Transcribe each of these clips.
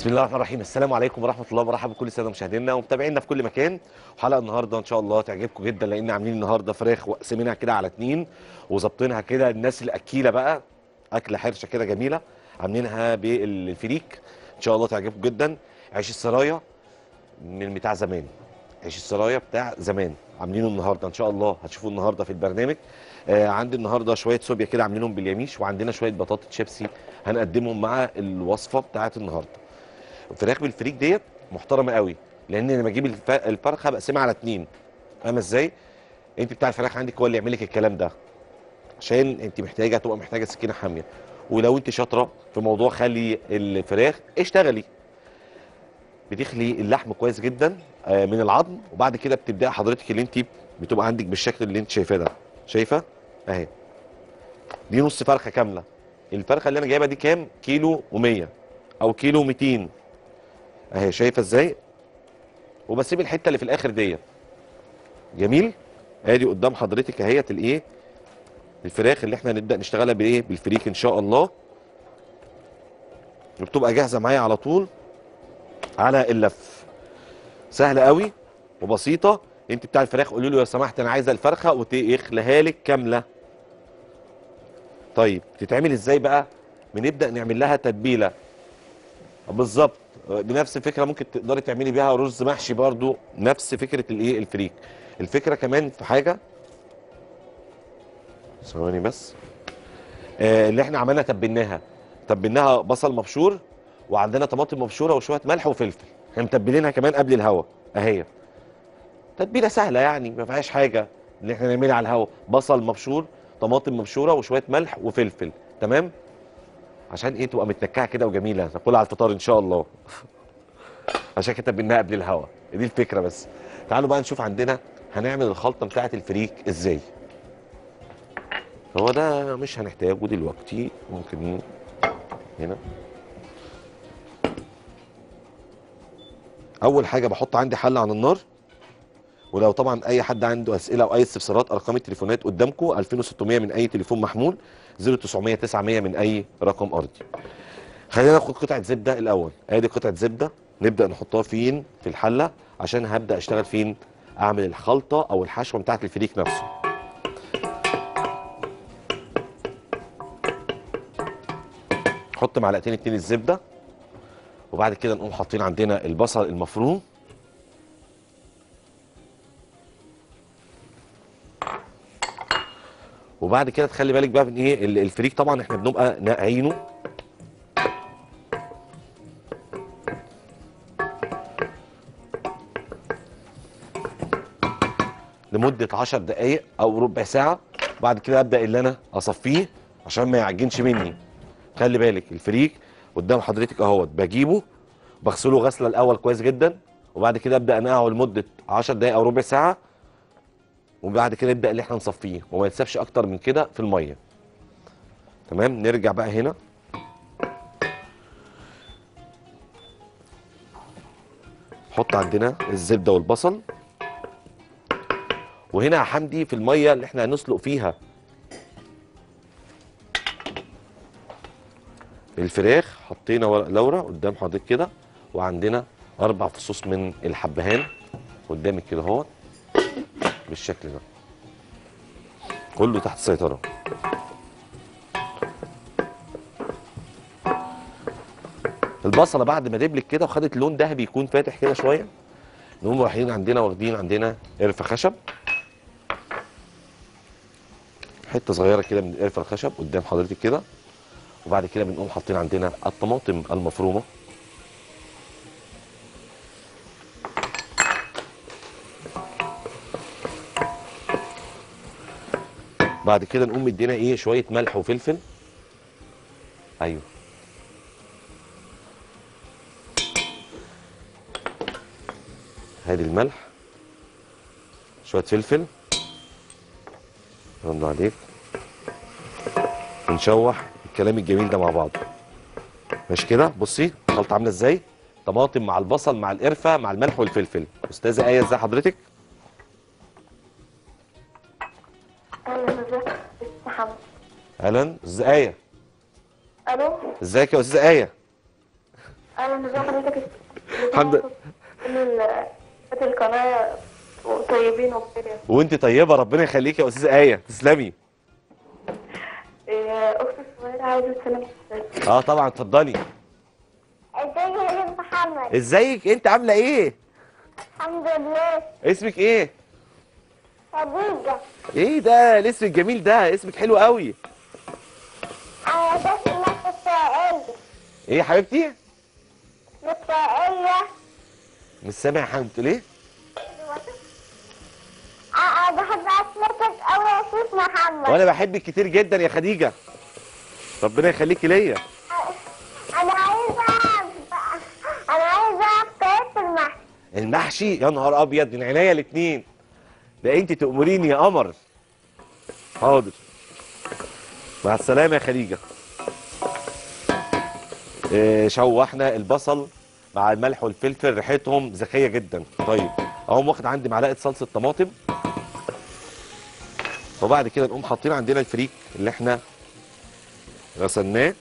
بسم الله الرحمن الرحيم السلام عليكم ورحمه الله وبركاته بكل الساده مشاهدينا ومتابعينا في كل مكان حلقه النهارده ان شاء الله تعجبكم جدا لان عاملين النهارده فراخ وقسمينها كده على اتنين وظابطينها كده الناس الاكيله بقى اكله حرشه كده جميله عاملينها بالفريك ان شاء الله تعجبكم جدا عيش السرايا من بتاع زمان عيش السرايا بتاع زمان عاملينه النهارده ان شاء الله هتشوفوه النهارده في البرنامج آه عندي النهارده شويه صوبيا كده عاملينهم باليميش وعندنا شويه بطاطا شيبسي هنقدمهم مع الوصفه بتاعت النهارده الفراخ بالفريك ديت محترمه قوي لان لما اجيب الف- الفرخه بقسمها على اتنين فاهمه ازاي انت بتاع الفراخ عندك هو اللي يعمل لك الكلام ده عشان انت محتاجه تبقى محتاجه سكينه حاميه ولو انت شاطره في موضوع خلي الفراخ اشتغلي بتخلي اللحم كويس جدا آه، من العظم وبعد كده بتبداي حضرتك اللي انت بتبقى عندك بالشكل اللي انت شايفاه ده شايفه اهي دي نص فرخه كامله الفرخه اللي انا جايبها دي كام كيلو و100 او كيلو 200 اهي شايفه ازاي وبسيب الحته اللي في الاخر ديت جميل ادي قدام حضرتك اهيت الايه الفراخ اللي احنا هنبدا نشتغلها بايه بالفريك ان شاء الله وبتبقى جاهزه معايا على طول على اللف سهله قوي وبسيطه انت بتاع الفراخ قولي له لو سمحت انا عايزه الفرخه ويخليها لك كامله طيب تتعمل ازاي بقى بنبدا نعمل لها تتبيله بالظبط بنفس الفكره ممكن تقدري تعملي بيها رز محشي برضو نفس فكره الايه الفريك الفكره كمان في حاجه ثواني بس آه اللي احنا عملنا تبلناها تبلناها بصل مبشور وعندنا طماطم مبشوره وشويه ملح وفلفل احنا متبلينها كمان قبل الهوا اهي تتبيله سهله يعني ما فيهاش حاجه اللي احنا نعملها على الهوا بصل مبشور طماطم مبشوره وشويه ملح وفلفل تمام عشان ايه تبقى متنكعه كده وجميله ناكلها على الفطار ان شاء الله عشان كده تبلناها قبل الهوا دي الفكره بس تعالوا بقى نشوف عندنا هنعمل الخلطه بتاعه الفريك ازاي هو ده مش هنحتاجه دلوقتي ممكن هنا اول حاجه بحط عندي حله على النار ولو طبعا اي حد عنده اسئله او اي استفسارات ارقام التليفونات قدامكم 2600 من اي تليفون محمول 0900 900 من اي رقم ارضي خلينا ناخد قطعه زبده الاول ادي قطعه زبده نبدا نحطها فين في الحله عشان هبدا اشتغل فين اعمل الخلطه او الحشوه بتاعه الفريك نفسه نحط معلقتين اتنين الزبده وبعد كده نقوم حاطين عندنا البصل المفروم وبعد كده تخلي بالك بقى من ايه ال- الفريك طبعا احنا بنبقى ناقعينه لمده 10 دقائق او ربع ساعه بعد كده ابدا اللي انا اصفيه عشان ما يعجنش مني خلي بالك الفريك قدام حضرتك اهوت بجيبه بغسله غسله الاول كويس جدا وبعد كده ابدا انقعه لمده 10 دقائق او ربع ساعه وبعد كده نبدا اللي احنا نصفيه وما يتسابش اكتر من كده في الميه تمام نرجع بقى هنا نحط عندنا الزبده والبصل وهنا يا حمدي في الميه اللي احنا هنسلق فيها الفراخ حطينا ورق لورا قدام حضرتك كده وعندنا اربع فصوص من الحبهان قدامك كده اهوت بالشكل ده كله تحت السيطره البصله بعد ما دبلت كده وخدت لون ذهبي يكون فاتح كده شويه نقوم رايحين عندنا واخدين عندنا قرفه خشب حته صغيره كده من القرفه الخشب قدام حضرتك كده وبعد كده بنقوم حاطين عندنا الطماطم المفرومه بعد كده نقوم مدينا ايه شويه ملح وفلفل ايوه هادي الملح شويه فلفل رد عليك ونشوح الكلام الجميل ده مع بعض ماشي كده بصي الخلطه عامله ازاي طماطم مع البصل مع القرفه مع الملح والفلفل استاذه ايه ازي حضرتك اهلا ازيك يا محمد اهلا ازي ايه الو ازيك يا استاذه ايه اهلا ازي حضرتك الحمد لله. كل ال- القناه طيبين وبخير وانت طيبه ربنا يخليكي يا استاذه ايه تسلمي إيه، اختي الصغيره عايزه تسلم عليك. اه طبعا اتفضلي ازيك يا بنت محمد ازيك انت عامله ايه الحمد لله اسمك ايه خديجه ايه ده الاسم الجميل ده اسمك حلو قوي انا اسمي متفائله ايه يا حبيبتي متفائله مش سامع يا حبيبتي ليه انا بحب اسمتك قوي يا شيخ محمد وانا بحبك كتير جدا يا خديجه ربنا يخليكي ليا انا عايزه أعرف- انا عايزه اعرف طريقه المحشي المحشي يا نهار ابيض من عينيا الاتنين ده انت تأمريني يا قمر حاضر مع السلامة يا خديجة إيه، شوحنا البصل مع الملح والفلفل ريحتهم ذكية جدا طيب اهو واخد عندي معلقة صلصة طماطم وبعد كده نقوم حاطين عندنا الفريك اللي احنا غسلناه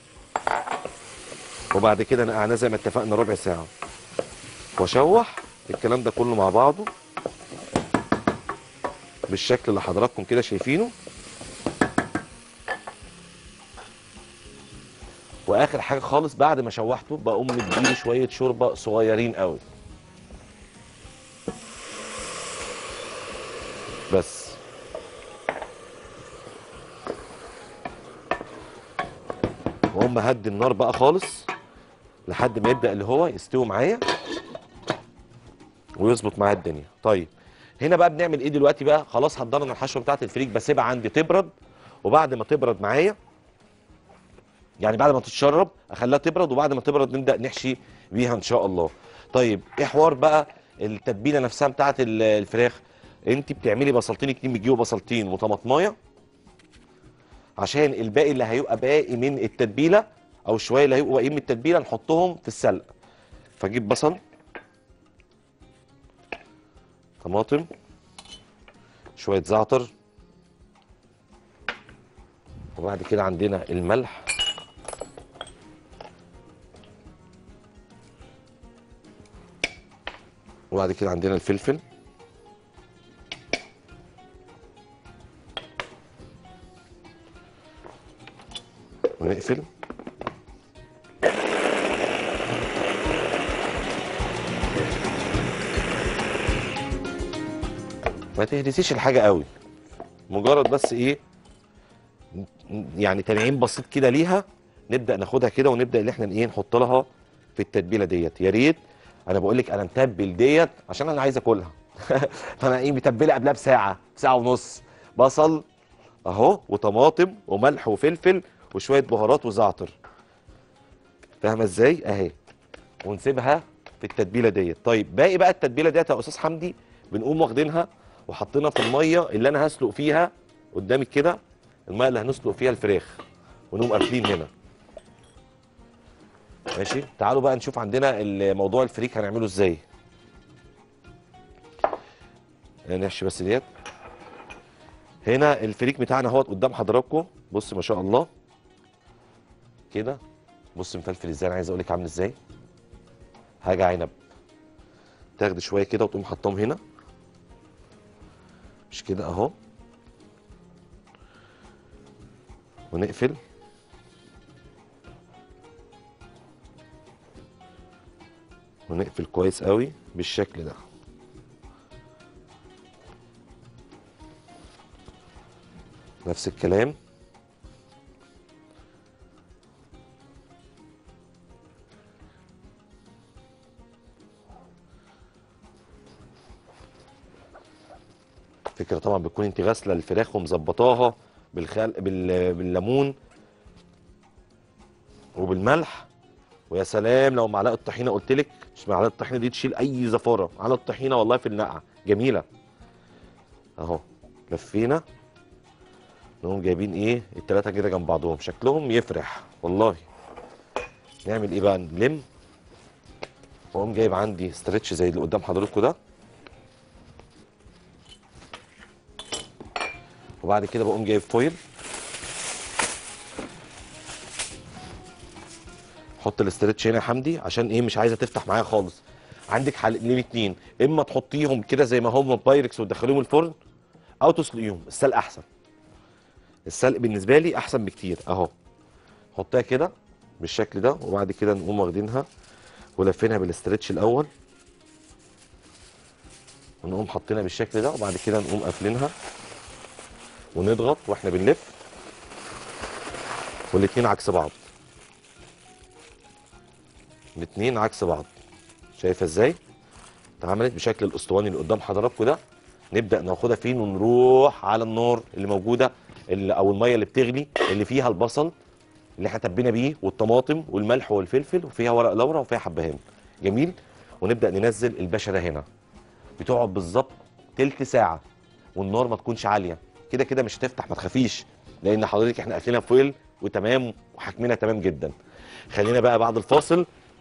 وبعد كده نقعناه زي ما اتفقنا ربع ساعة واشوح الكلام ده كله مع بعضه بالشكل اللي حضراتكم كده شايفينه واخر حاجه خالص بعد ما شوحته بقوم مديله شويه شوربه صغيرين قوي بس واقوم مهدي النار بقى خالص لحد ما يبدا اللي هو يستوي معايا ويظبط معايا الدنيا طيب هنا بقى بنعمل ايه دلوقتي بقى خلاص حضرنا الحشوه بتاعت الفريك بسيبها عندي تبرد وبعد ما تبرد معايا يعني بعد ما تتشرب اخليها تبرد وبعد ما تبرد نبدا نحشي بيها ان شاء الله طيب ايه حوار بقى التتبيله نفسها بتاعت ال- الفراخ انت بتعملي بصلتين اتنين بتجيبوا بصلتين وطماطمايه عشان الباقي اللي هيبقى باقي من التتبيله او شويه اللي هيبقوا باقيين من التتبيله نحطهم في السلق فاجيب بصل طماطم شويه زعتر وبعد كده عندنا الملح وبعد كده عندنا الفلفل ونقفل ما تهرسيش الحاجه قوي مجرد بس ايه يعني تنعيم بسيط كده ليها نبدا ناخدها كده ونبدا ان احنا ايه نحط لها في التتبيله ديت يا ريت انا بقول لك انا متبل ديت عشان انا عايز اكلها فانا ايه متبله قبلها بساعه ساعه ونص بصل اهو وطماطم وملح وفلفل وشويه بهارات وزعتر فاهمه ازاي اهي ونسيبها في التتبيله ديت طيب باقي بقى التتبيله ديت يا استاذ حمدي بنقوم واخدينها وحاطينها في الميه اللي انا هسلق فيها قدامك كده الميه اللي هنسلق فيها الفراخ ونقوم قافلين هنا ماشي تعالوا بقى نشوف عندنا الموضوع الفريك هنعمله ازاي نحشي بس ديت هنا الفريك بتاعنا اهوت قدام حضراتكم بص ما شاء الله كده بص مفلفل ازاي انا عايز اقول لك عامل ازاي حاجه عنب تاخد شويه كده وتقوم حطهم هنا مش كده اهو ونقفل ونقفل كويس قوي بالشكل ده نفس الكلام فكرة طبعا بتكون انت غاسله الفراخ ومظبطاها بالخل... بال... بالليمون وبالملح ويا سلام لو معلقه طحينه قلت لك مش معلقه الطحينه دي تشيل اي زفاره معلقه الطحينه والله في النقعه جميله اهو لفينا نقوم جايبين ايه التلاته كده جنب بعضهم شكلهم يفرح والله نعمل ايه بقى نلم واقوم جايب عندي ستريتش زي اللي قدام حضراتكم ده وبعد كده بقوم جايب فويل حط الاسترتش هنا يا حمدي عشان ايه مش عايزه تفتح معايا خالص عندك حلين اتنين اما تحطيهم كده زي ما هم بايركس وتدخليهم الفرن او تسلقيهم السلق احسن السلق بالنسبه لي احسن بكتير اهو حطها كده بالشكل ده وبعد كده نقوم واخدينها ولفينها بالاسترتش الاول ونقوم حاطينها بالشكل ده وبعد كده نقوم قافلينها ونضغط واحنا بنلف والاتنين عكس بعض الاتنين عكس بعض شايفه ازاي اتعملت بشكل الاسطواني اللي قدام حضراتكم ده نبدا ناخدها فين ونروح على النار اللي موجوده اللي او الميه اللي بتغلي اللي فيها البصل اللي احنا تبينا بيه والطماطم والملح والفلفل وفيها ورق لورا وفيها حبهان جميل ونبدا ننزل البشره هنا بتقعد بالظبط تلت ساعه والنار ما تكونش عاليه كده كده مش هتفتح ما تخافيش لان حضرتك احنا قافلينها فويل وتمام وحاكمينها تمام جدا خلينا بقى بعد الفاصل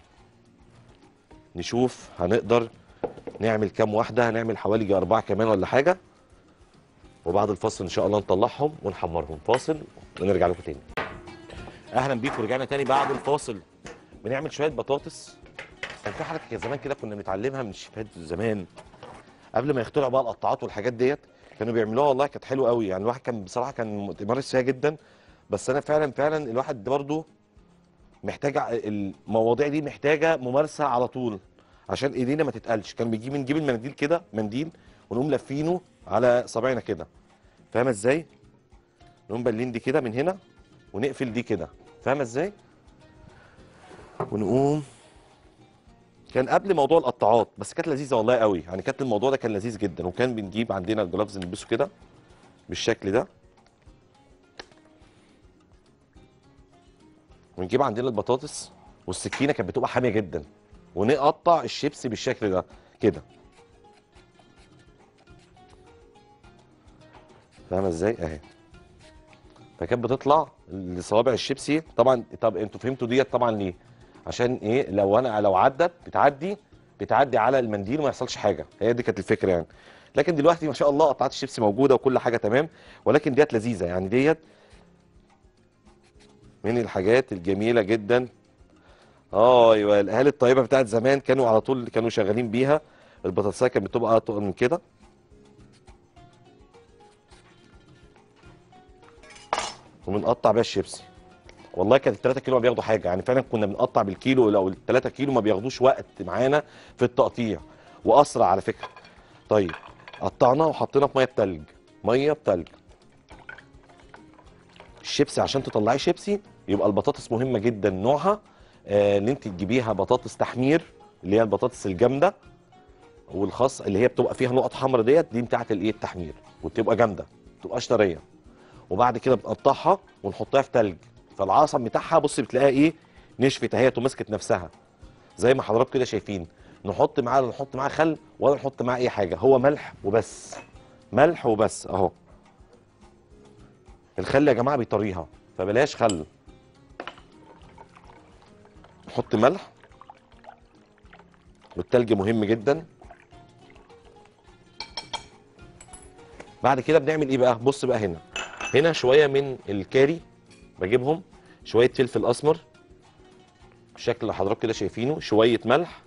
نشوف هنقدر نعمل كام واحده هنعمل حوالي يجي اربعه كمان ولا حاجه وبعد الفاصل ان شاء الله نطلعهم ونحمرهم فاصل ونرجع لكم تاني اهلا بيكم رجعنا تاني بعد الفاصل بنعمل شويه بطاطس كان في حركه كده زمان كده كنا بنتعلمها من الشيفات زمان قبل ما يخترعوا بقى القطاعات والحاجات ديت كانوا بيعملوها والله كانت حلوه قوي يعني الواحد كان بصراحه كان متمرس فيها جدا بس انا فعلا فعلا الواحد برضه محتاج ع- المواضيع دي محتاجه ممارسه على طول عشان ايدينا ما تتقلش كان بيجيب نجيب المنديل كده منديل ونقوم لافينه على صابعنا كده فاهمه ازاي نقوم بلين دي كده من هنا ونقفل دي كده فاهمه ازاي ونقوم كان قبل موضوع القطاعات بس كانت لذيذه والله قوي يعني كانت الموضوع ده كان لذيذ جدا وكان بنجيب عندنا الجلافز نلبسه كده بالشكل ده ونجيب عندنا البطاطس والسكينه كانت بتبقى حاميه جدا ونقطع الشيبسي بالشكل ده كده فاهمه ازاي اهي فكانت بتطلع لصوابع الشيبسي طبعا طب انتوا فهمتوا ديت طبعا ليه عشان ايه لو انا لو عدت بتعدي بتعدي على المنديل وما يحصلش حاجه هي دي كانت الفكره يعني لكن دلوقتي ما شاء الله قطعات الشيبسي موجوده وكل حاجه تمام ولكن ديت لذيذه يعني ديت من الحاجات الجميله جدا اه ايوه الاهالي الطيبه بتاعت زمان كانوا على طول كانوا شغالين بيها البطاطسايه كانت بتبقى اطول من كده وبنقطع بيها الشيبسي والله كانت ال 3 كيلو ما بياخدوا حاجه يعني فعلا كنا بنقطع بالكيلو لو ال 3 كيلو ما بياخدوش وقت معانا في التقطيع واسرع على فكره طيب قطعناه وحطينا في ميه بتلج ميه بتلج الشيبسي عشان تطلعي شيبسي يبقى البطاطس مهمه جدا نوعها آه اللي انت تجيبيها بطاطس تحمير اللي هي البطاطس الجامده والخاص اللي هي بتبقى فيها نقط حمراء ديت دي بتاعه الايه التحمير وتبقى جامده ما تبقاش طريه وبعد كده بنقطعها ونحطها في تلج فالعصب بتاعها بص بتلاقيها ايه نشفت اهيت ومسكت نفسها زي ما حضراتكم كده شايفين نحط معاه لا نحط معاه خل ولا نحط معاه اي حاجه هو ملح وبس ملح وبس اهو الخل يا جماعه بيطريها فبلاش خل نحط ملح والتلج مهم جدا بعد كده بنعمل ايه بقى بص بقى هنا هنا شويه من الكاري بجيبهم شويه فلفل اسمر بالشكل اللي حضراتكم كده شايفينه شويه ملح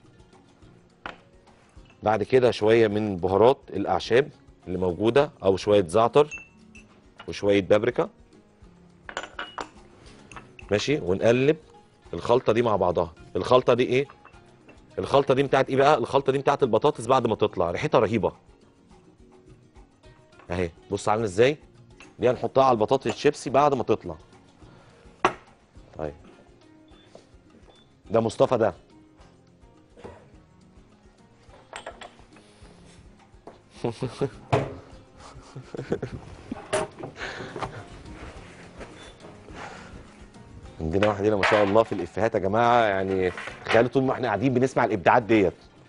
بعد كده شويه من بهارات الاعشاب اللي موجوده او شويه زعتر وشويه بابريكا ماشي ونقلب الخلطه دي مع بعضها الخلطه دي ايه الخلطه دي بتاعت ايه بقى الخلطه دي بتاعت البطاطس بعد ما تطلع ريحتها رهيبه اهي بص عامله ازاي دي هنحطها على البطاطس الشيبسي بعد ما تطلع طيب ده مصطفى ده عندنا واحد هنا ما شاء الله في الافيهات يا جماعه يعني تخيلوا طول ما احنا قاعدين بنسمع الابداعات ديت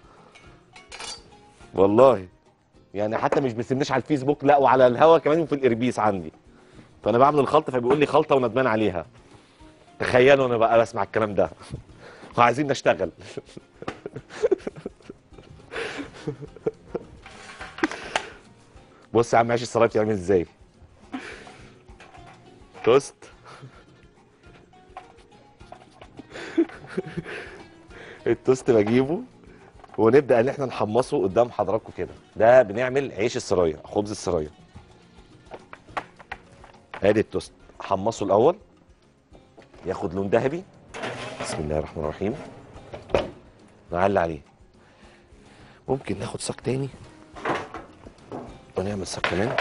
والله يعني حتى مش بيسيبناش على الفيسبوك لا وعلى الهوا كمان وفي الاربيس عندي فانا بعمل الخلطه فبيقول لي خلطه وندمان عليها تخيلوا انا بقى بسمع الكلام ده وعايزين نشتغل بص يا عم عيش السرايب بتعمل ازاي توست التوست بجيبه ونبدا ان احنا نحمصه قدام حضراتكم كده ده بنعمل عيش السرايا خبز السرايا ادي التوست حمصه الاول ياخد لون ذهبي بسم الله الرحمن الرحيم نعلي عليه ممكن ناخد صاج تاني ونعمل صاج كمان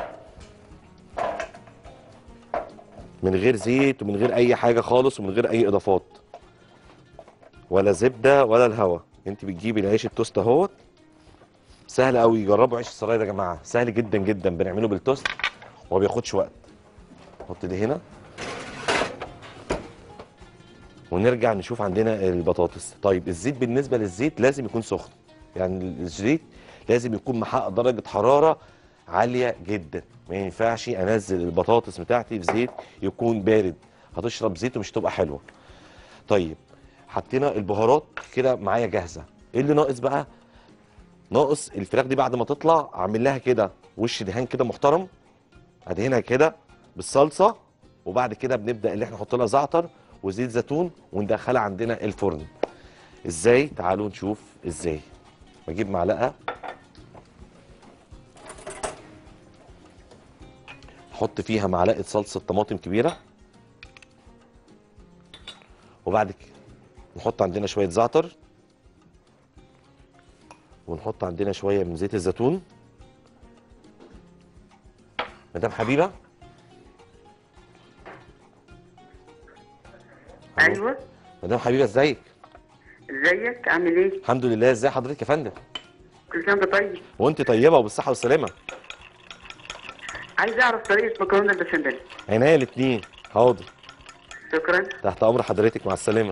من غير زيت ومن غير اي حاجه خالص ومن غير اي اضافات ولا زبده ولا الهوا انت بتجيبي العيش التوست اهوت سهل قوي جربوا عيش السرايا ده يا جماعه سهل جدا جدا بنعمله بالتوست وما بياخدش وقت نحط دي هنا ونرجع نشوف عندنا البطاطس طيب الزيت بالنسبه للزيت لازم يكون سخن يعني الزيت لازم يكون محقق درجه حراره عاليه جدا ما ينفعش انزل البطاطس بتاعتي في زيت يكون بارد هتشرب زيت ومش هتبقى حلوه طيب حطينا البهارات كده معايا جاهزه ايه اللي ناقص بقى ناقص الفراخ دي بعد ما تطلع اعمل لها كده وش دهان كده محترم ادهنها كده بالصلصه وبعد كده بنبدا اللي احنا نحط لها زعتر وزيت زيتون وندخلها عندنا الفرن ازاي تعالوا نشوف ازاي بجيب معلقه احط فيها معلقه صلصه طماطم كبيره وبعد كده نحط عندنا شويه زعتر ونحط عندنا شويه من زيت الزيتون مدام حبيبه ألو. ايوه مدام حبيبه ازيك ازيك عامل ايه الحمد لله ازي حضرتك يا فندم كل سنه وانت طيب وانت طيبه وبالصحه والسلامه عايز اعرف طريقه مكرونه البشاميل عينيا الاثنين حاضر شكرا تحت امر حضرتك مع السلامه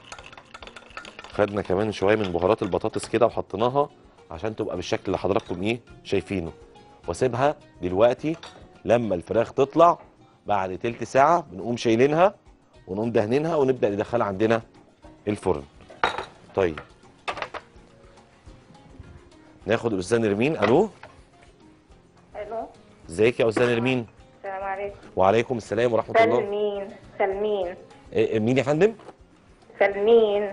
خدنا كمان شويه من بهارات البطاطس كده وحطيناها عشان تبقى بالشكل اللي حضراتكم ايه شايفينه واسيبها دلوقتي لما الفراخ تطلع بعد تلت ساعه بنقوم شايلينها ونقوم دهنينها ونبدا ندخلها عندنا الفرن طيب ناخد الاستاذه نرمين الو الو ازيك يا استاذه نرمين السلام عليكم وعليكم السلام ورحمه الله سلمين سلمين إيه- إيه، مين يا فندم سلمين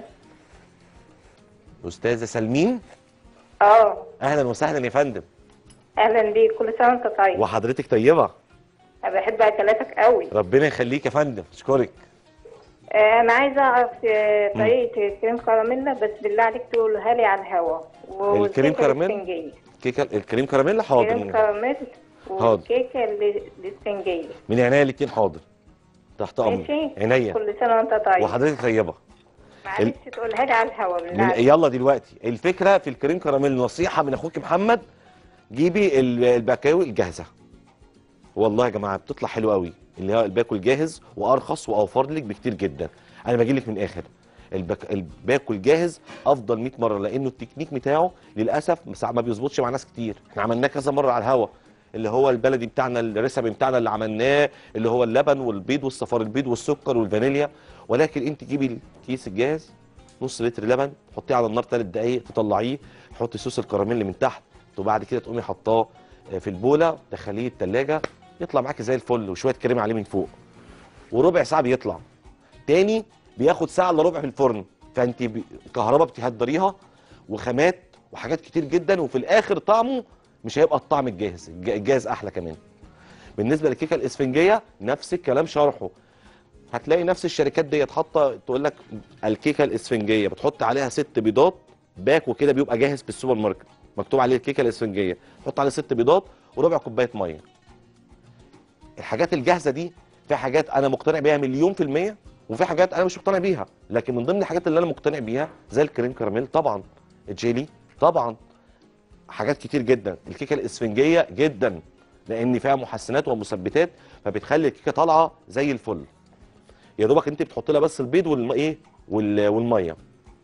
استاذه سلمين اه اهلا وسهلا يا فندم اهلا بيك كل سنه وانت طيب وحضرتك طيبه انا بحب اكلاتك قوي ربنا يخليك يا فندم اشكرك آه، انا عايزه اعرف آه، طريقه الكريم كراميلا بس بالله عليك تقولها لي على الهوا الكريم كراميل؟ الاسفنجيه كيكه الكريم كراميل كريم حاضر كراميل حاضر. والكيكه ال- الاسفنجيه من عينيا الاتنين حاضر تحت امر ماشي عينيا كل سنه وانت طيب وحضرتك طيبه معلش تقولها لي على الهوا بالله من عليك يلا دلوقتي الفكره في الكريم كراميل نصيحه من اخوك محمد جيبي ال- البكاوي الجاهزه والله يا جماعه بتطلع حلوه قوي اللي هو الباكو الجاهز وارخص واوفر لك بكتير جدا انا باجي لك من الاخر البك... الباكو الجاهز افضل 100 مره لانه التكنيك بتاعه للاسف ساعات ما بيظبطش مع ناس كتير احنا عملناه كذا مره على الهوا اللي هو البلدي بتاعنا الريسبي بتاعنا اللي عملناه اللي هو اللبن والبيض والصفار البيض والسكر والفانيليا ولكن انت جيبي الكيس الجاهز نص لتر لبن حطيه على النار ثلاث دقائق تطلعيه حطي صوص الكراميل من تحت وبعد كده تقومي حطاه في البوله تخليه التلاجة يطلع معاكي زي الفل وشويه كريمه عليه من فوق وربع ساعه بيطلع تاني بياخد ساعه الا ربع في الفرن فانت ب- كهرباء بتهدريها وخامات وحاجات كتير جدا وفي الاخر طعمه مش هيبقى الطعم الجاهز الج- الجاهز احلى كمان بالنسبه للكيكه الاسفنجيه نفس الكلام شرحه هتلاقي نفس الشركات ديت حاطه تقول لك الكيكه الاسفنجيه بتحط عليها ست بيضات باكو كده بيبقى جاهز في السوبر ماركت مكتوب عليه الكيكه الاسفنجيه تحط عليه ست بيضات وربع كوبايه ميه الحاجات الجاهزه دي في حاجات انا مقتنع بيها مليون في الميه وفي حاجات انا مش مقتنع بيها لكن من ضمن الحاجات اللي انا مقتنع بيها زي الكريم كراميل طبعا الجيلي طبعا حاجات كتير جدا الكيكه الاسفنجيه جدا لان فيها محسنات ومثبتات فبتخلي الكيكه طالعه زي الفل يا دوبك انت بتحط لها بس البيض والم ايه وال- والميه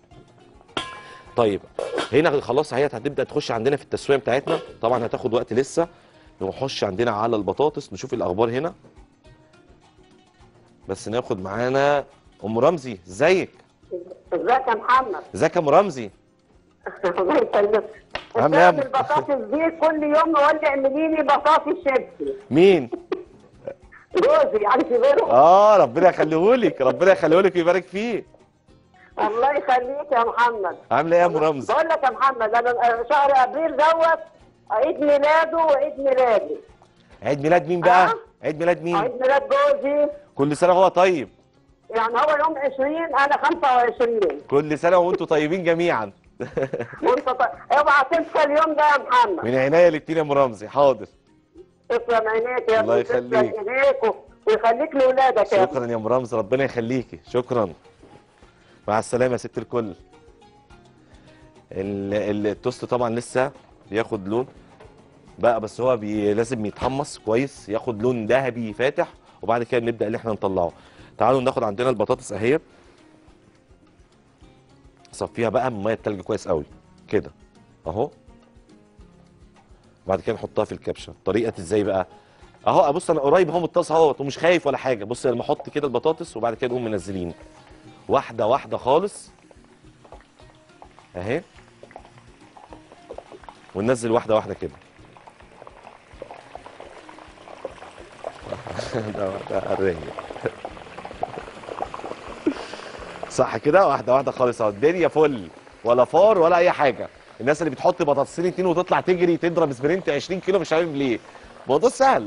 طيب هنا خلاص اهي هتبدا تخش عندنا في التسويه بتاعتنا طبعا هتاخد وقت لسه نخش عندنا على البطاطس نشوف الاخبار هنا بس ناخد معانا ام رمزي ازيك ازيك يا محمد ازيك يا ام رمزي الله يسلمك عامل ايه يا بتعمل أم؟ البطاطس دي كل يوم يقول لي اعملي لي بطاطس شيبسي مين جوزي يعني كبيره اه ربنا يخليهولك ربنا يخليهولك ويبارك فيه الله يخليك يا محمد عامله ايه يا ام رمزي بقول لك يا محمد انا شهر ابريل دوت عيد ميلاده وعيد ميلادي عيد ميلاد مين بقى آه. عيد ميلاد مين عيد ميلاد جوزي كل سنه وهو طيب يعني هو يوم 20 انا 25 كل سنه وانتم طيبين جميعا وانت ط... اوعى تنسى اليوم ده يا محمد من عينيا الاتنين يا ام رمزي حاضر تسلم عينيك يا الله ابني تسلم يخليك. ايديك و- ويخليك لاولادك يا ابني شكرا يا ام رمزي ربنا يخليكي شكرا مع السلامه يا ست الكل ال- ال- التوست طبعا لسه بياخد لون بقى بس هو بي لازم يتحمص كويس ياخد لون ذهبي فاتح وبعد كده نبدا اللي احنا نطلعه تعالوا ناخد عندنا البطاطس اهي صفيها بقى من ميه التلج كويس قوي كده اهو بعد كده نحطها في الكبشه طريقه ازاي بقى اهو بص انا قريب اهو متصل اهوت ومش خايف ولا حاجه بص لما احط كده البطاطس وبعد كده نقوم منزلين واحده واحده خالص اهي وننزل واحده واحده كده ده ده الرايق. صح كده واحده واحده خالص اهو الدنيا فل ولا فار ولا اي حاجه الناس اللي بتحط بطاطسين اتنين وتطلع تجري تضرب سبرنت 20 كيلو مش عارف ليه الموضوع سهل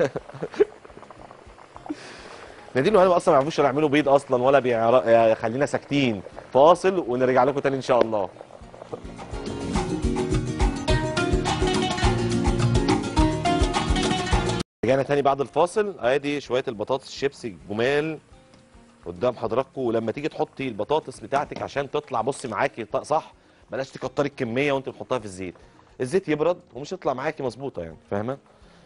نادين وهانم اصلا ما يعرفوش يعملوا بيض اصلا ولا بيعر... خلينا ساكتين فاصل ونرجع لكم تاني ان شاء الله رجعنا تاني بعد الفاصل ادي شويه البطاطس شيبسي جمال قدام حضراتكم ولما تيجي تحطي البطاطس بتاعتك عشان تطلع بصي معاكي ط- صح بلاش تكتري الكميه وانت بتحطها في الزيت الزيت يبرد ومش هيطلع معاكي مظبوطه يعني فاهمه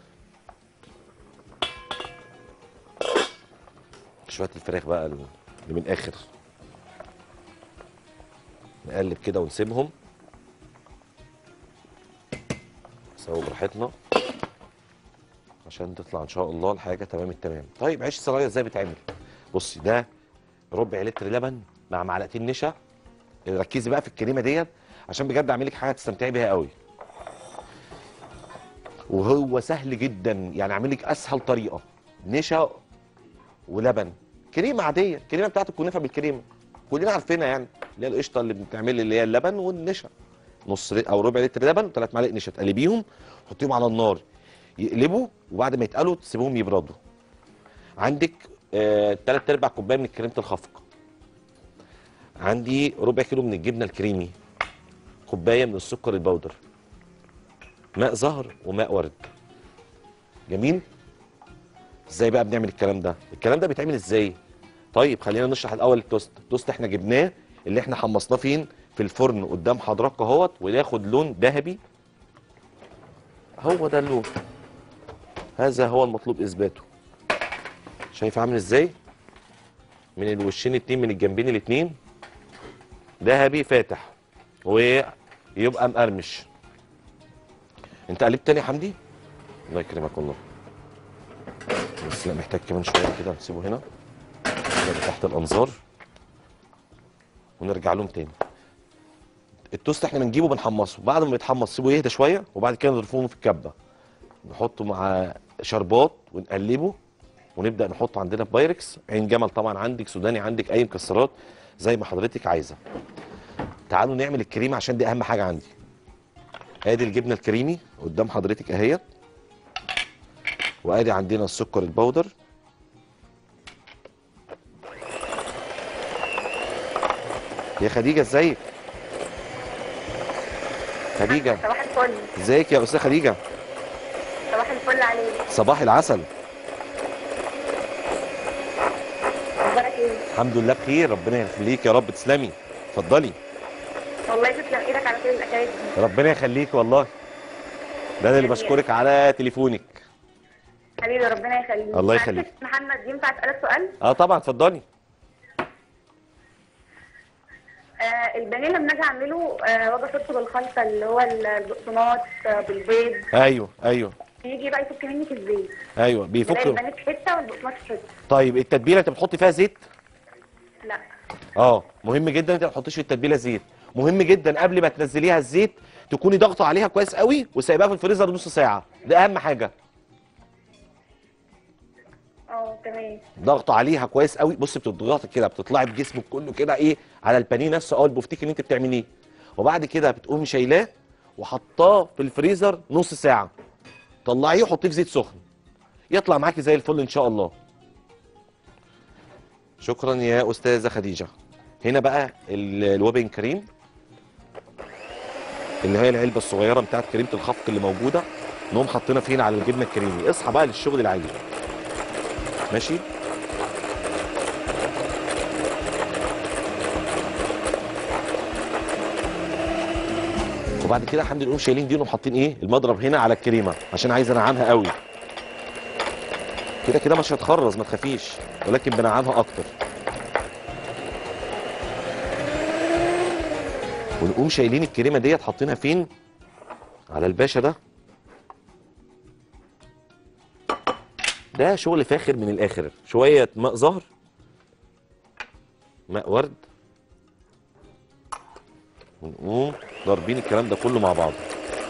شويه الفراخ بقى اللي من الاخر نقلب كده ونسيبهم نسوي براحتنا عشان تطلع ان شاء الله الحاجه تمام التمام طيب عيش السرايا ازاي بيتعمل بصي ده ربع لتر لبن مع معلقتين نشا ركزي بقى في الكريمه ديت عشان بجد اعمل لك حاجه تستمتعي بيها قوي وهو سهل جدا يعني اعمل لك اسهل طريقه نشا ولبن كريمه عاديه الكريمه بتاعت الكنافه بالكريمه كلنا عارفينها يعني اللي هي القشطه اللي بتعمل اللي هي اللبن والنشا نص ر- او ربع لتر لبن وثلاث معالق نشا تقلبيهم حطيهم على النار يقلبوا وبعد ما يتقلوا تسيبوهم يبردوا عندك آه، تلات ارباع كوبايه من كريمه الخفق عندي ربع كيلو من الجبنه الكريمي كوبايه من السكر البودر ماء زهر وماء ورد جميل ازاي بقى بنعمل الكلام ده الكلام ده بيتعمل ازاي طيب خلينا نشرح الاول التوست التوست احنا جبناه اللي احنا حمصناه فين في الفرن قدام حضراتكم اهوت وياخد لون ذهبي هو ده اللون هذا هو المطلوب اثباته شايف عامل ازاي من الوشين اتنين من الجنبين الاتنين ذهبي فاتح ويبقى مقرمش انت قلبت تاني يا حمدي الله يكرمك والله بس لا محتاج كمان شويه كده نسيبه هنا كده تحت الانظار ونرجع لهم تاني التوست احنا بنجيبه بنحمصه بعد ما بيتحمص سيبه يهدى شويه وبعد كده نرفعه في الكبه نحطه مع شربات ونقلبه ونبدا نحطه عندنا في بايركس عين جمل طبعا عندك سوداني عندك اي مكسرات زي ما حضرتك عايزه تعالوا نعمل الكريمه عشان دي اهم حاجه عندي ادي الجبنه الكريمي قدام حضرتك اهيت وادي عندنا السكر البودر يا خديجه ازيك خديجه صباح الفل ازيك يا استاذه خديجه صباح الفل عليك صباح العسل اخبارك ايه الحمد لله بخير ربنا يخليك يا رب تسلمي اتفضلي والله تسلم ايدك على كل الاكلات دي ربنا يخليك والله ده انا اللي بشكرك على تليفونك حبيبي ربنا يخليك الله يخليك. معلش يا محمد ينفع اسالك سؤال اه طبعا اتفضلي آه البانيه لما اجي اعمله آه واجي احطه بالخلطه اللي هو البقسماط آه بالبيض ايوه ايوه يجي بقى يفك مني في الزيت ايوه بلاقي بيفك البانيه في حته والبقسماط في حته طيب التتبيله انت بتحطي فيها زيت لا اه مهم جدا انت ما تحطيش في التتبيله زيت مهم جدا قبل ما تنزليها الزيت تكوني ضاغطه عليها كويس قوي وسايباها في الفريزر نص ساعه ده اهم حاجه اه اه تمام ضغط عليها كويس قوي بص بتضغطي كده بتطلعي بجسمك كله كده ايه على البانيه نفسه او البفتيك اللي انت بتعمليه وبعد كده بتقومي شايلاه وحطاه في الفريزر نص ساعه طلعيه وحطيه في زيت سخن يطلع معاكي زي الفل ان شاء الله شكرا يا استاذه خديجه هنا بقى ال- الوبن كريم اللي هي العلبه الصغيره بتاعت كريمه الخفق اللي موجوده نقوم حاطينها فين على الجبنه الكريمي اصحى بقى للشغل العالي ماشي وبعد كده حمدي نقوم شايلين دي ونقوم حاطين ايه المضرب هنا على الكريمه عشان عايز انعمها قوي كده كده مش هتخرز ما تخافيش ولكن بنعمها اكتر ونقوم شايلين الكريمه ديت حاطينها فين على الباشا ده ده شغل فاخر من الاخر شويه ماء زهر ماء ورد ونقوم ضاربين الكلام ده كله مع بعض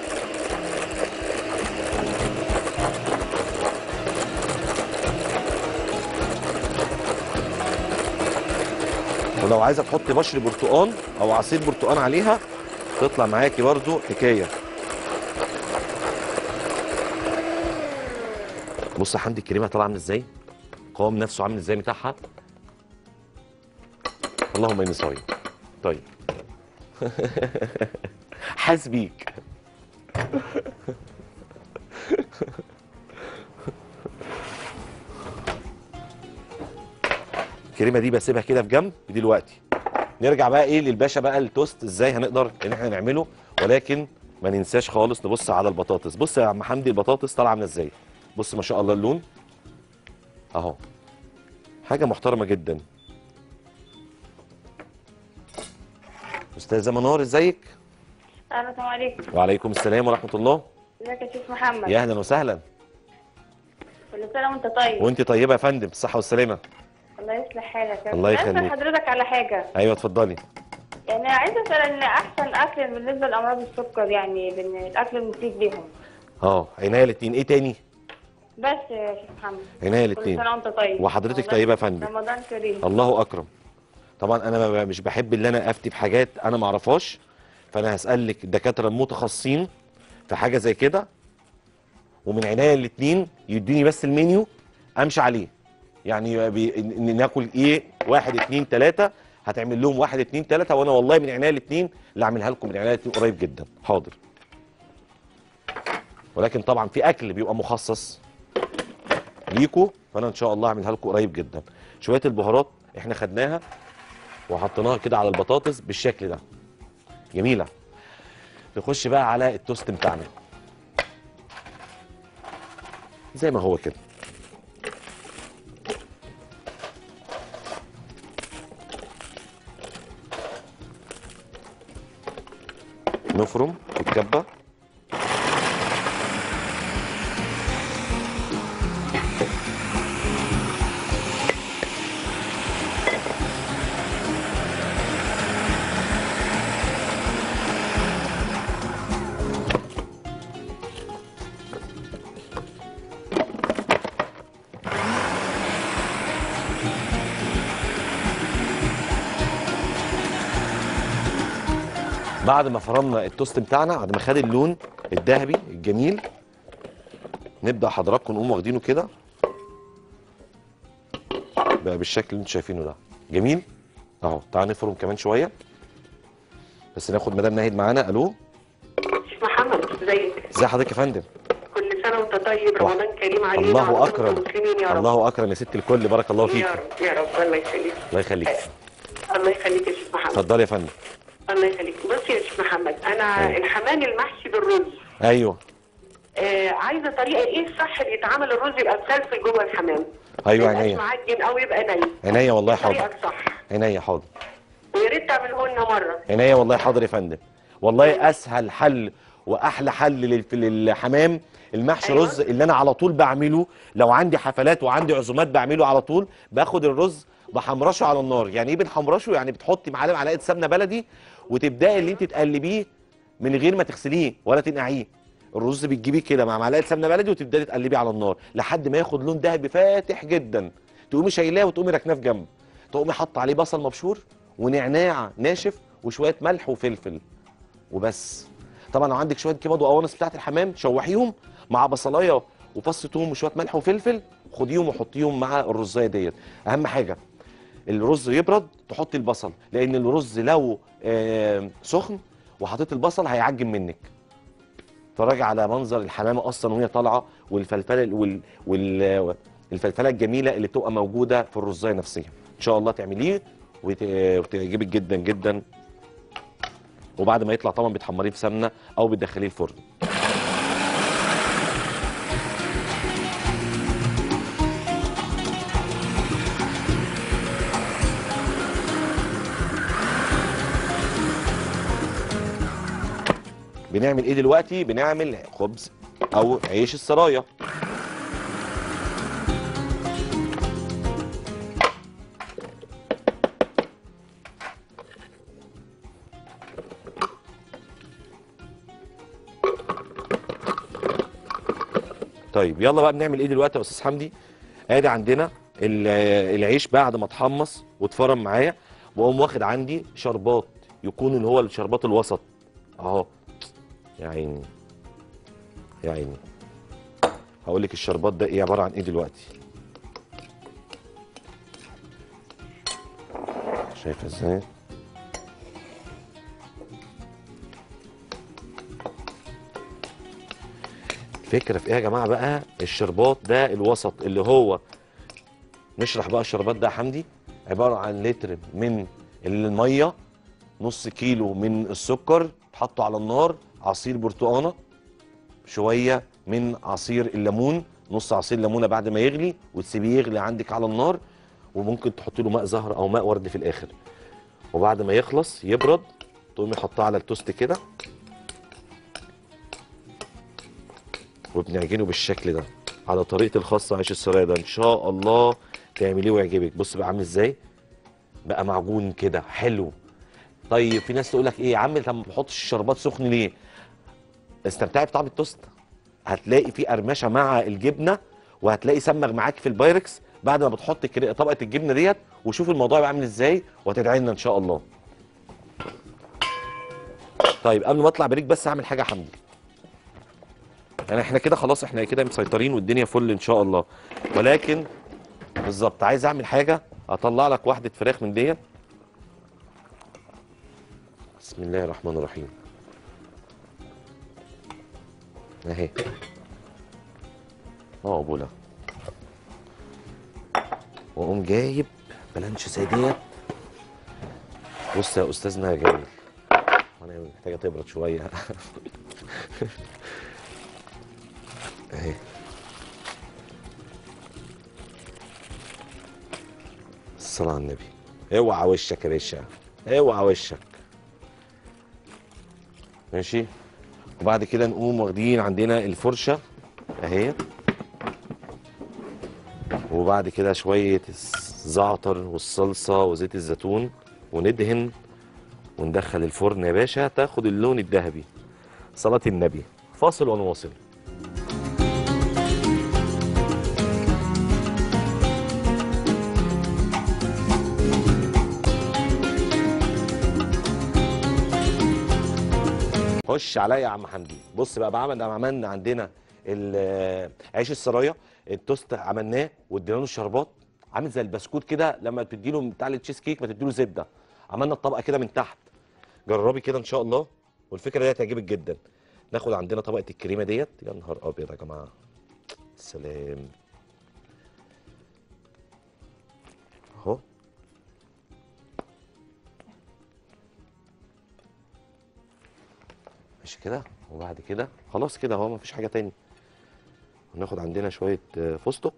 ولو عايزه تحطي بشر برتقان او عصير برتقان عليها تطلع معاكي برضو حكايه بص يا حمدي الكريمه طالعه عامله ازاي القوام نفسه عامل ازاي بتاعها اللهم اني صايم طيب حاسس بيك الكريمه دي بسيبها كده في جنب دلوقتي نرجع بقى ايه للباشا بقى التوست ازاي هنقدر ان احنا نعمله ولكن ما ننساش خالص نبص على البطاطس بص يا عم حمدي البطاطس طالعه عامله ازاي بص ما شاء الله اللون اهو حاجه محترمه جدا استاذه منار ازيك الو السلام عليكم وعليكم السلام ورحمه الله ازيك يا شيخ محمد يا اهلا وسهلا كل سنه وانت طيب وانت طيبه يا فندم بالصحه والسلامه الله يصلح حالك يا الله رب. عايزة يخليك. أسأل حضرتك على حاجه ايوه اتفضلي يعني عايزه اسال ان احسن اكل بالنسبه لامراض السكر يعني بن- الاكل المفيد ليهم اه عينيا الاثنين ايه تاني بس يا شيخ محمد عينيا كل الاثنين سنه وانت طيب وحضرتك رمضان- طيبة يا فندم. رمضان كريم الله اكرم طبعا انا ما- مش بحب ان انا افتي بحاجات انا ما اعرفهاش فانا هسالك الدكاتره المتخصصين في حاجه زي كده ومن عينيا الاثنين يديني بس المنيو امشي عليه يعني بي... إن- إن ناكل ايه واحد اتنين تلاته هتعمل لهم واحد اتنين تلاته وانا والله من عينيا الاثنين اللي اعملها لكم من عينيا الاثنين قريب جدا حاضر ولكن طبعا في اكل بيبقى مخصص ليكوا فانا ان شاء الله اعملها لكم قريب جدا شويه البهارات احنا خدناها وحطيناها كده على البطاطس بالشكل ده جميله نخش بقى على التوست بتاعنا زي ما هو كده نفرم الكبه بعد ما فرمنا التوست بتاعنا بعد ما خد اللون الذهبي الجميل نبدا حضراتكم نقوم واخدينه كده بقى بالشكل اللي انتوا شايفينه ده جميل اهو تعال نفرم كمان شويه بس ناخد مدام ناهد معانا الو شيخ محمد ازيك ازي حضرتك يا فندم كل سنه وانت طيب رمضان كريم علينا الله وعلى اكرم كل المسلمين يا رب الله اكرم يا ست الكل بارك الله فيك يا رب يا رب الله يخليك الله يخليك الله يخليك يا شيخ محمد اتفضلي يا فندم الله يخليك بص يا شيخ محمد انا أيوة. الحمام المحشي بالرز ايوه آه عايزه طريقه ايه الصح اللي يتعمل الرز يبقى مسلسل جوه الحمام ايوه ما يبقاش عينيا معجن او يبقى ني عينيا والله طريقه حاضر صح عينيا حاضر ويا ريت تعمله لنا مره عينيا والله حاضر يا فندم والله اسهل حل واحلى حل لل- للحمام المحشي أيوة. رز اللي انا على طول بعمله لو عندي حفلات وعندي عزومات بعمله على طول باخد الرز بحمرشه على النار يعني ايه بنحمرشه يعني بتحطي معاه معلقه سمنه بلدي وتبداي اللي انت تقلبيه من غير ما تغسليه ولا تنقعيه الرز بتجيبيه كده مع معلقه سمنه بلدي وتبداي تقلبيه على النار لحد ما ياخد لون ذهبي فاتح جدا تقومي شايلاه وتقومي راكناه في جنب تقومي حاطه عليه بصل مبشور ونعناع ناشف وشويه ملح وفلفل وبس طبعا لو عندك شويه كبد وقوانص بتاعت الحمام شوحيهم مع بصلايه وفص ثوم وشويه ملح وفلفل خديهم وحطيهم مع الرزايه ديت اهم حاجه الرز يبرد تحطي البصل لان الرز لو آه، سخن وحطيت البصل هيعجن منك اتفرجي على منظر الحمامه اصلا وهي طالعه والفلفله وال... وال... الفلفله الجميله اللي بتبقى موجوده في الرزايه نفسها ان شاء الله تعمليه وت... وتعجبك جدا جدا وبعد ما يطلع طبعا بتحمريه في سمنه او بتدخليه الفرن بنعمل ايه دلوقتي بنعمل خبز او عيش السرايا طيب يلا بقى بنعمل ايه دلوقتي يا استاذ حمدي ادي عندنا ال- العيش بعد ما اتحمص واتفرم معايا واقوم واخد عندي شربات يكون اللي هو الشربات الوسط اهو يا عيني يا عيني هقول لك الشربات ده ايه عباره عن ايه دلوقتي شايفه ازاي الفكره في ايه يا جماعه بقى الشربات ده الوسط اللي هو نشرح بقى الشربات ده يا حمدي عباره عن لتر من الميه نص كيلو من السكر تحطه على النار عصير برتقانه شويه من عصير الليمون نص عصير ليمونه بعد ما يغلي وتسيبيه يغلي عندك على النار وممكن تحطي له ماء زهر او ماء ورد في الاخر وبعد ما يخلص يبرد تقومي حطاه على التوست كده وبنعجنه بالشكل ده على طريقه الخاصه عيش السرايا ده ان شاء الله تعمليه ويعجبك بص بقى عامل ازاي بقى معجون كده حلو طيب في ناس تقول لك ايه يا عم انت ما بتحطش الشربات سخن ليه استمتعي بطعم التوست هتلاقي في قرمشه مع الجبنه وهتلاقي سمغ معاك في البايركس بعد ما بتحط كري- طبقه الجبنه ديت وشوف الموضوع بقى عامل ازاي وهتدعي لنا ان شاء الله طيب قبل ما اطلع بريك بس هعمل حاجه يا حمدي يعني احنا كده خلاص احنا كده مسيطرين والدنيا فل ان شاء الله ولكن بالظبط عايز اعمل حاجه اطلع لك واحده فراخ من ديت بسم الله الرحمن الرحيم اهي اه بولا واقوم جايب بلانش زي ديت بص يا استاذنا يا جميل وانا محتاجه تبرد شويه اهي الصلاة على النبي اوعى وشك يا باشا اوعى وشك ماشي وبعد كده نقوم واخدين عندنا الفرشة اهي وبعد كده شوية الزعتر والصلصة وزيت الزيتون وندهن وندخل الفرن يا باشا تاخد اللون الذهبي صلاة النبي فاصل ونواصل خش عليا يا عم حمدي بص بقى بعمل عملنا عندنا ال- عيش السرايا التوست عملناه وادينا له الشربات عامل زي البسكوت كده لما بتدي له بتاع التشيز كيك ما تدي له زبده عملنا الطبقه كده من تحت جربي كده ان شاء الله والفكره دي هتعجبك جدا ناخد عندنا طبقه الكريمه ديت يا نهار ابيض يا جماعه سلام اهو ماشي كده وبعد كده خلاص كده اهو مفيش حاجه تاني وناخد عندنا شويه آه، فستق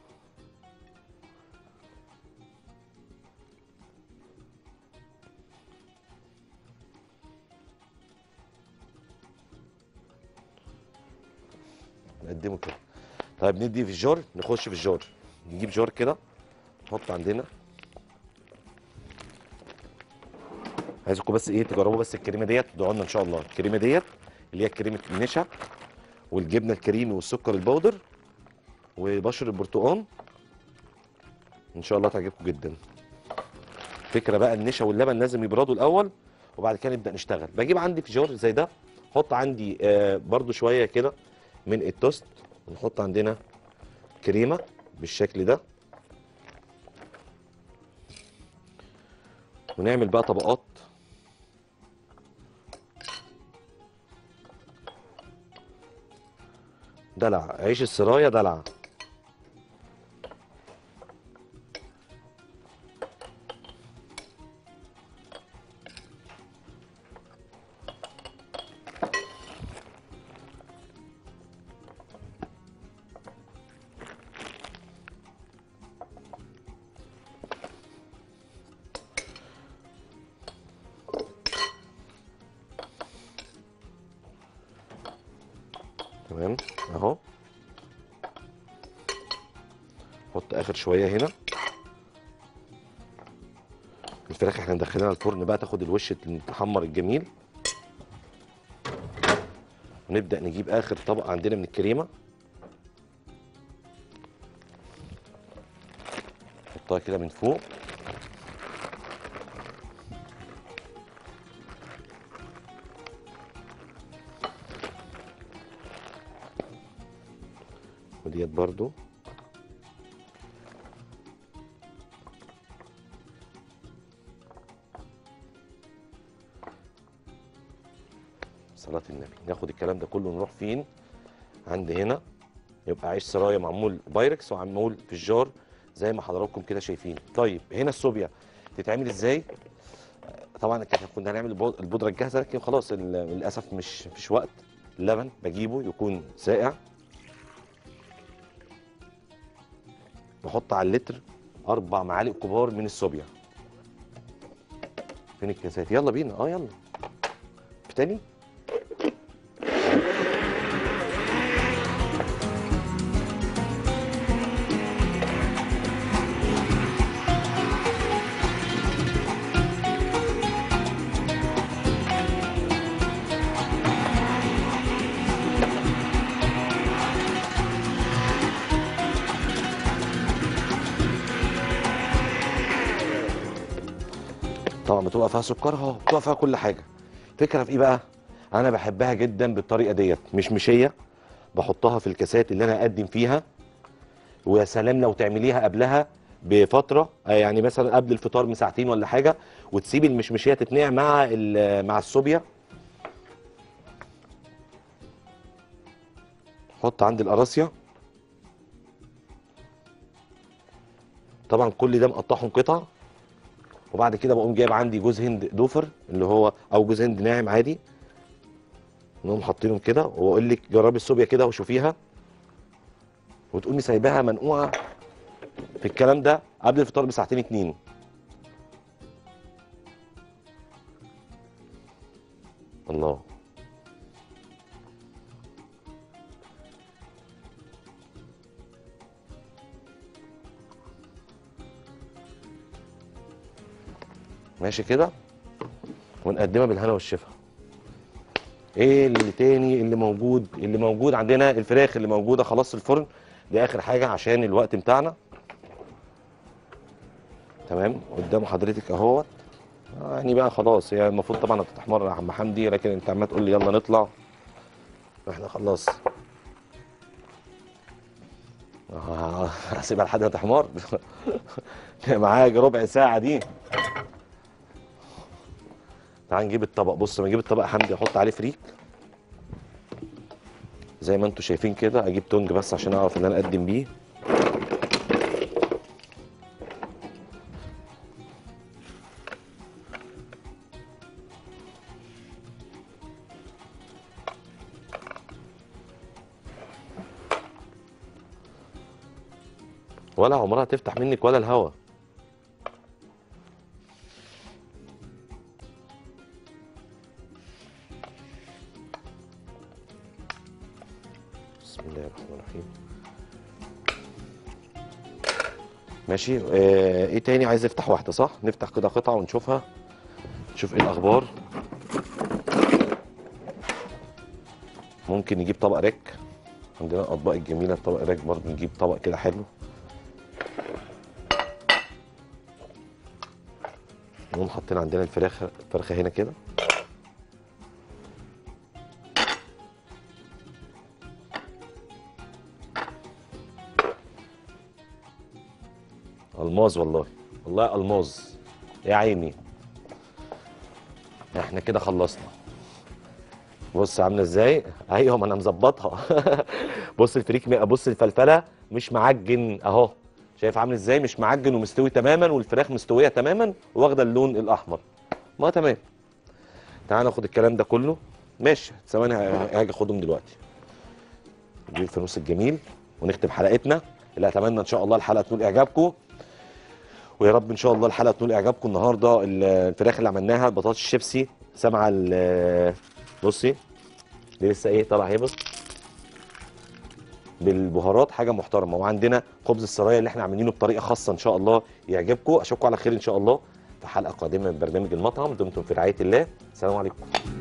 نقدمه كده طيب ندي في الجار نخش في الجار نجيب جار كده نحط عندنا عايزكم بس ايه تجربوا بس الكريمه ديت تدعوا لنا ان شاء الله الكريمه ديت اللي هي كريمه النشا والجبنه الكريمي والسكر البودر وبشر البرتقال ان شاء الله تعجبكم جدا فكره بقى النشا واللبن لازم يبردوا الاول وبعد كده نبدا نشتغل بجيب عندي فيجار زي ده احط عندي آه برضو شويه كده من التوست ونحط عندنا كريمه بالشكل ده ونعمل بقى طبقات دلع عيش السرايا دلع تمام اهو حط اخر شويه هنا الفراخ احنا مدخلينها الفرن بقى تاخد الوش المتحمر الجميل ونبدا نجيب اخر طبق عندنا من الكريمه نحطها كده من فوق وديت برضو صلاة النبي ناخد الكلام ده كله نروح فين عند هنا يبقى عيش سرايا معمول بايركس ومعمول في الجار زي ما حضراتكم كده شايفين طيب هنا الصوبيا تتعمل ازاي طبعا كنا كنا هنعمل البو- البودره الجاهزه لكن خلاص ال- للاسف مش مفيش وقت اللبن بجيبه يكون ساقع بحط على اللتر اربع معالق كبار من الصوبيا فين الكاسات يلا بينا اه يلا في تاني طبعا بتبقى فيها سكرها بتبقى فيها كل حاجه فكره في ايه بقى انا بحبها جدا بالطريقه ديت مش مشيه بحطها في الكاسات اللي انا اقدم فيها ويا سلام لو تعمليها قبلها بفتره آه يعني مثلا قبل الفطار بساعتين ولا حاجه وتسيبي المشمشيه تتنقع مع ال- مع الصوبيا حط عندي القراصيه طبعا كل ده مقطعهم قطع وبعد كده بقوم جايب عندي جوز هند دوفر اللي هو او جوز هند ناعم عادي نقوم حاطينهم كده واقول لك جربي الصوبيا كده وشوفيها وتقومي سايباها منقوعه في الكلام ده قبل الفطار بساعتين اتنين الله ماشي كده ونقدمها بالهنا والشفا ايه اللي تاني اللي موجود اللي موجود عندنا الفراخ اللي موجوده خلاص في الفرن دي اخر حاجه عشان الوقت بتاعنا تمام قدام حضرتك اهوت آه، يعني بقى خلاص هي المفروض طبعا هتتحمر يا عم حمدي لكن انت عمال تقول لي يلا نطلع احنا خلاص آه، هسيبها لحد ما تحمر معاك ربع ساعه دي تعال نجيب الطبق بص لما اجيب الطبق حمدي احط عليه فريك زي ما انتم شايفين كده اجيب تونج بس عشان اعرف ان انا اقدم بيه ولا عمرها تفتح منك ولا الهوا بسم الله الرحمن الرحيم ماشي آه ايه تاني عايز افتح واحده صح نفتح كده قطعه ونشوفها نشوف ايه الاخبار ممكن نجيب طبق ريك عندنا الاطباق الجميله الطبق الراك برضه نجيب طبق كده حلو نقوم حاطين عندنا الفراخ الفرخه هنا كده الماظ والله والله الماظ يا عيني احنا كده خلصنا بص عامله ازاي ايوه ما انا مظبطها بص الفريك م- بص الفلفله مش معجن اهو شايف عامل ازاي مش معجن ومستوي تماما والفراخ مستويه تماما واخده اللون الاحمر ما تمام تعال ناخد الكلام ده كله ماشي ثواني ه- هاجي اخدهم دلوقتي نجيب الفانوس الجميل ونختم حلقتنا اللي اتمنى ان شاء الله الحلقه تنول اعجابكم ويا رب ان شاء الله الحلقه تنول اعجابكم النهارده ال- الفراخ اللي عملناها البطاطس الشيبسي سامعه ال- بصي دي لسه ايه طالع اهي بص بالبهارات حاجه محترمه وعندنا خبز السرايا اللي احنا عاملينه بطريقه خاصه ان شاء الله يعجبكم اشوفكم على خير ان شاء الله في حلقه قادمه من برنامج المطعم دمتم في رعايه الله السلام عليكم